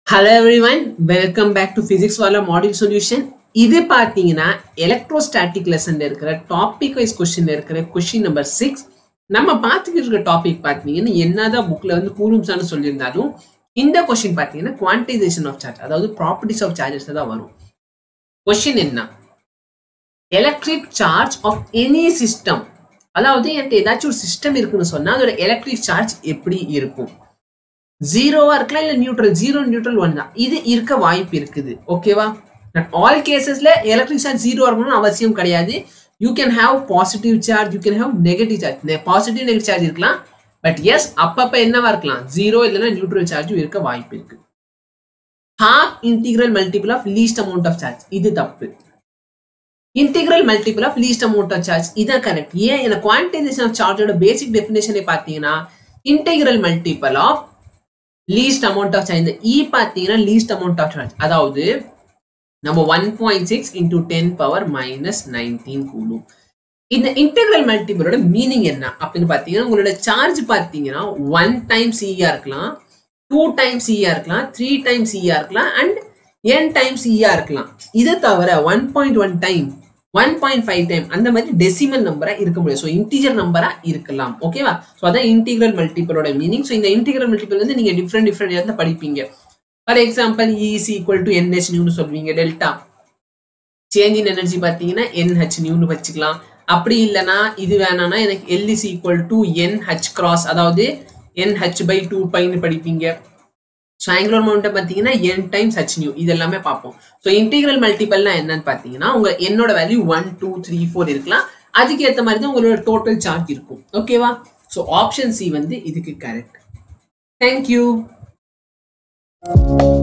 hello everyone welcome back to Physics Wallah module solution இது பார்த்தீங்கன்னா electrostatic லெசன்ல இருக்கிற டாபிக் வைஸ் கொஸ்டின்ல இருக்கிற கொஸ்டின் நம்பர் சிக்ஸ் நம்ம பார்த்துக்கிட்டு இருக்க டாபிக் பார்த்தீங்கன்னா என்னதான் புக்ல வந்து கூறும்ஸான்னு சொல்லியிருந்தாலும் இந்த கொஸ்டின் பார்த்தீங்கன்னா குவான்டைசேஷன் ஆஃப் சார்ஜ் அதாவது ப்ராப்பர்ட்டிஸ் ஆஃப் சார்ஜஸ் தான் வரும் கொஸ்டின் என்ன electric charge of any system அதாவது என்கிட்ட ஏதாச்சும் ஒரு சிஸ்டம் இருக்குன்னு சொன்னா அதோட எலக்ட்ரிக் சார்ஜ் எப்படி இருக்கும் ஜீரோவா இருக்கலாம் இல்ல நியூட்ரல் ஜீரோ நியூட்ரல் ஒன் தான் இது இருக்க வாய்ப்பு இருக்குது ஓகேவா ஆல் கேசஸ்ல எலக்ட்ரிக் சார்ஜ் ஜீரோ இருக்கணும்னு அவசியம் கிடையாது you can have positive charge you can have negative charge positive negative charge இருக்கலாம் பட் எஸ் அப்பப்ப என்னவா இருக்கலாம் ஜீரோ இல்லைன்னா நியூட்ரல் சார்ஜும் இருக்க வாய்ப்பு இருக்கு half integral multiple of least amount of charge இது தப்பு integral multiple of least amount of charge இதான் கரெக்ட் ஏன் இந்த குவான்டைசேஷன் ஆஃப் சார்ஜோட பேசிக் டெஃபினேஷனே பார்த்தீங்கன்னா integral multiple of least amount of charge இந்த இ பார்த்தீங்கன்னா லீஸ்ட் அமௌண்ட் ஆஃப் சார்ஜ் அதாவது நம்ம one point six into ten power minus nineteen கூடும் இந்த இன்டெகிரல் மல்டிபிளோட மீனிங் என்ன அப்படின்னு பார்த்தீங்கன்னா உங்களோட சார்ஜ் பார்த்தீங்கன்னா ஒன் டைம் சிஆ இருக்கலாம் டூ டைம் சிஆ இருக்கலாம் த்ரீ டைம் சிஆ இருக்கலாம் அண்ட் என் டைம் சிஆ இருக்கலாம் இதை தவிர one point one time one point five time அந்த மாதிரி டெசிமல் நம்பரா இருக்க முடியும் ஸோ இன்டீஜர் நம்பரா இருக்கலாம் ஓகேவா ஸோ அதான் இன்டீகிரல் மல்டிபிளோட மீனிங் ஸோ இந்த இன்டீகிரல் மல்டிபிள் வந்து நீங்க டிஃப்ரெண்ட் டிஃப்ரெண்ட் இடத்துல படிப்பீங்க for example is equal to N H நியூன்னு சொல்வீங்க டெல்டா சேஞ்ச் இன் எனர்ஜி பார்த்தீங்கன்னா என்ஹெச் நியூன்னு வச்சுக்கலாம் அப்படி இல்லைன்னா இது வேணாம்னா எனக்கு L is equal to N H cross அதாவது என்ஹெச் பை டூ பைன்னு படிப்பீங்க ஸோ ஆங்குலர் மவுண்ட்டை பார்த்தீங்கன்னா என் டைம்ஸ் ஹச் நியூ இது எல்லாமே பார்ப்போம் ஸோ இன்டீகிரல் மல்டிபிள்னா என்னன்னு பார்த்தீங்கன்னா உங்க என்னோட value one two three four இருக்கலாம் அதுக்கு ஏற்ற மாதிரி தான் உங்களோட டோட்டல் சார்ஜ் இருக்கும் ஓகேவா ஸோ ஆப்ஷன் சி வந்து இதுக்கு கரெக்ட் தேங்க்யூ